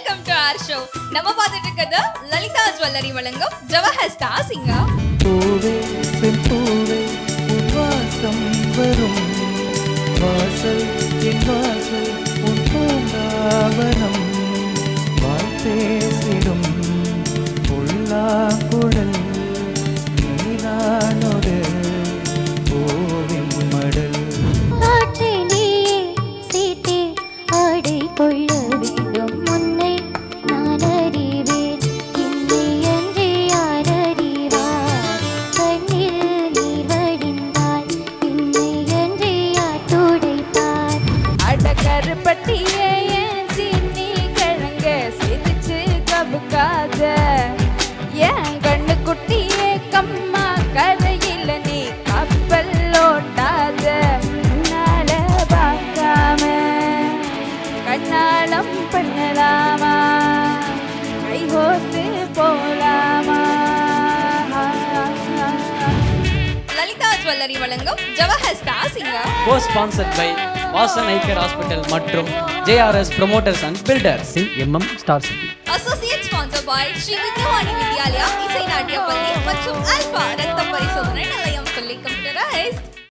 welcome to R show நம்ம பார்த்துட்டு இருக்கிறது லலிதா ஜுவல்லரி வழங்கும் ஜவஹர் ஸ்டார் சிங்கா பூவே செம்பூவே உன் வாசம் வரும் வாசல் என் வாசல் உன் பூங்காவனம் வாய் பேசிடும் புல்லாங்குழல் நீதானொரு பூவின் மடல் காற்றிலேயே சீத்தே ஆடை கொள்ள வேண்டும் முன்னை நான் அறிவேன் என்னை அன்றி யார் அறிவார் கண்ணில் நீர் வடிந்தால் என்னை அன்றி யார் துடைப்பார் அடக்கருப்பட்டியே ஏன் சீனி கிழங்க சிரிச்சு கபுக்காத என் கண்ணு குட்டியே கம்மா கரையில நீ கப்பல் ஓட்டாத உன்னால பார்க்காம கண்ணாலம் பண்ணலாமா கைகோத்து போலாமா லலிதா ஜுவல்லரி வழங்கும் Jawahar star singer co sponsored by Vasan eye care hospital மற்றும் JRS promoters and builders in MM star city associate sponsor by Sri Vidyavani Vidyalaya இசை நாட்டிய பள்ளி மற்றும் ஆல்பா ரத்த பரிசோதனை நிலையம் சொல்லி கம்ப்யூட்டரைஸ்ட்